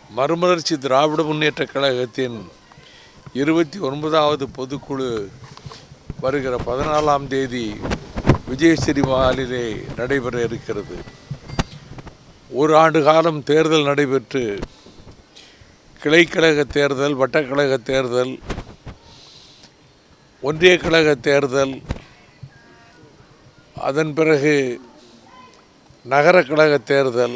மறுமலர்ச்சி திராவிட முன்னேற்ற கழகத்தின் இருபத்தி ஒன்பதாவது பொதுக்குழு வருகிற பதினாலாம் தேதி விஜயஸ்ரீ மஹாலிலே நடைபெற இருக்கிறது ஒரு ஆண்டு காலம் தேர்தல் நடைபெற்று கிளைக்கழக தேர்தல் வட்டக்கழக தேர்தல் ஒன்றிய கழக தேர்தல் அதன் பிறகு நகர கழக தேர்தல்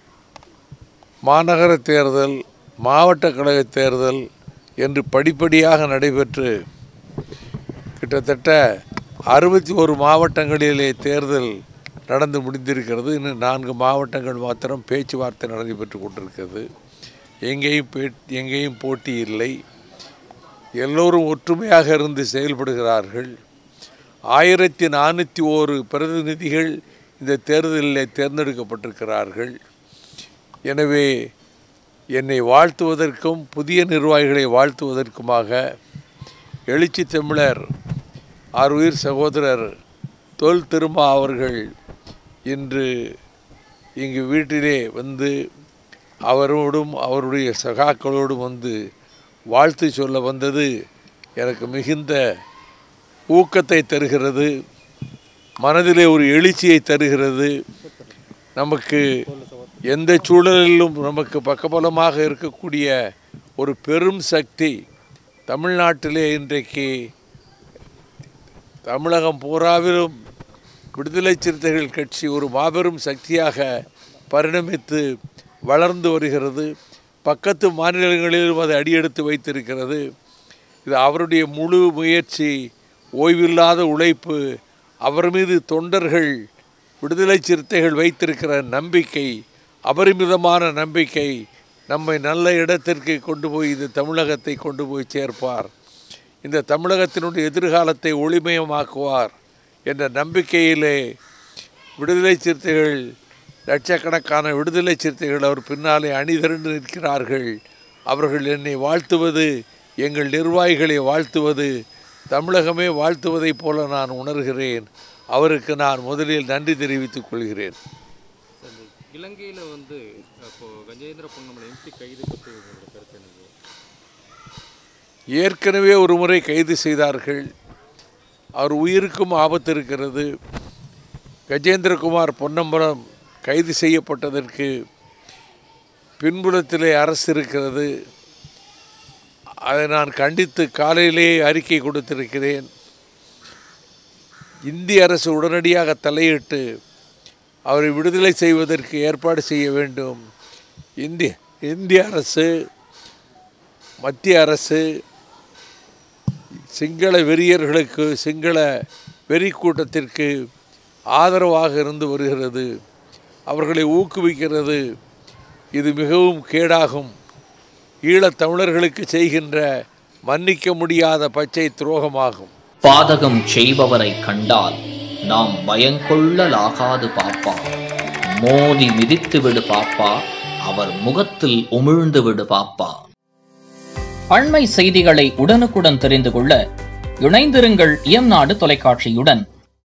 மாநகர தேர்தல் மாவட்ட கழக தேர்தல் என்று படிப்படியாக நடைபெற்று கிட்டத்தட்ட அறுபத்தி ஒரு மாவட்டங்களிலே தேர்தல் நடந்து முடிந்திருக்கிறது இன்னும் நான்கு மாவட்டங்கள் மாத்திரம் பேச்சுவார்த்தை நடைபெற்று கொண்டிருக்கிறது எங்கேயும் பே எங்கேயும் போட்டி இல்லை எல்லோரும் ஒற்றுமையாக இருந்து செயல்படுகிறார்கள் ஆயிரத்தி நானூற்றி ஓரு பிரதிநிதிகள் இந்த தேர்தலில் தேர்ந்தெடுக்கப்பட்டிருக்கிறார்கள் எனவே என்னை வாழ்த்துவதற்கும் புதிய நிர்வாகிகளை வாழ்த்துவதற்குமாக எழுச்சி தமிழர் ஆறுயிர் சகோதரர் தொல் திருமா அவர்கள் இன்று இங்கு வீட்டிலே வந்து அவரோடும் அவருடைய சகாக்களோடும் வந்து வாழ்த்து சொல்ல வந்தது எனக்கு மிகுந்த ஊக்கத்தை தருகிறது மனதிலே ஒரு எழுச்சியை தருகிறது நமக்கு எந்த சூழலிலும் நமக்கு பக்கபலமாக இருக்கக்கூடிய ஒரு பெரும் சக்தி தமிழ்நாட்டிலே இன்றைக்கு தமிழகம் பூராவிலும் விடுதலை சிறுத்தைகள் கட்சி ஒரு மாபெரும் சக்தியாக பரிணமித்து வளர்ந்து வருகிறது பக்கத்து மாநிலங்களிலும் அது அடியெடுத்து வைத்திருக்கிறது இது அவருடைய முழு முயற்சி ஓய்வில்லாத உழைப்பு அவர் மீது தொண்டர்கள் விடுதலை சிறுத்தைகள் வைத்திருக்கிற நம்பிக்கை அபரிமிதமான நம்பிக்கை நம்மை நல்ல இடத்திற்கு கொண்டு போய் இந்த தமிழகத்தை கொண்டு போய் சேர்ப்பார் இந்த தமிழகத்தினுடைய எதிர்காலத்தை ஒளிமயமாக்குவார் என்ற நம்பிக்கையிலே விடுதலை சிறுத்தைகள் லட்சக்கணக்கான விடுதலை சிறுத்தைகள் அவர் பின்னாலே அணிதிரண்டு நிற்கிறார்கள் அவர்கள் என்னை வாழ்த்துவது எங்கள் நிர்வாகிகளை வாழ்த்துவது தமிழகமே வாழ்த்துவதைப் போல நான் உணர்கிறேன் அவருக்கு நான் முதலில் நன்றி தெரிவித்துக் கொள்கிறேன் இலங்கையில் வந்து அப்போ கஜேந்திர பொன்னமலை எம்பி கைது பற்றி உங்களோட கருத்து என்னது ஏற்கனவே ஒரு முறை கைது செய்தார்கள் அவர் உயிருக்கும் ஆபத்து இருக்கிறது கஜேந்திரகுமார் பொன்னம்பலம் கைது செய்யப்பட்டதற்கு பின்புலத்திலே அரசு இருக்கிறது அதை நான் கண்டித்து காலையிலேயே அறிக்கை கொடுத்திருக்கிறேன் இந்திய அரசு உடனடியாக தலையிட்டு அவரை விடுதலை செய்வதற்கு ஏற்பாடு செய்ய வேண்டும் இந்திய இந்திய அரசு மத்திய அரசு சிங்கள வெறியர்களுக்கு சிங்கள வெறி கூட்டத்திற்கு ஆதரவாக இருந்து வருகிறது அவர்களை ஊக்குவிக்கிறது இது மிகவும் கேடாகும் ஈழத் தமிழர்களுக்கு செய்கின்ற மன்னிக்க முடியாத பச்சை துரோகமாகும் பாதகம் செய்பவரை கண்டால் நாம் பயங்கொள்ளலாகாது பாப்பா மோதி மிதித்து விடு பாப்பா அவர் முகத்தில் உமிழ்ந்து விடு பாப்பா அண்மை செய்திகளை உடனுக்குடன் தெரிந்து கொள்ள இணைந்திருங்கள் இயம்நாடு தொலைக்காட்சியுடன்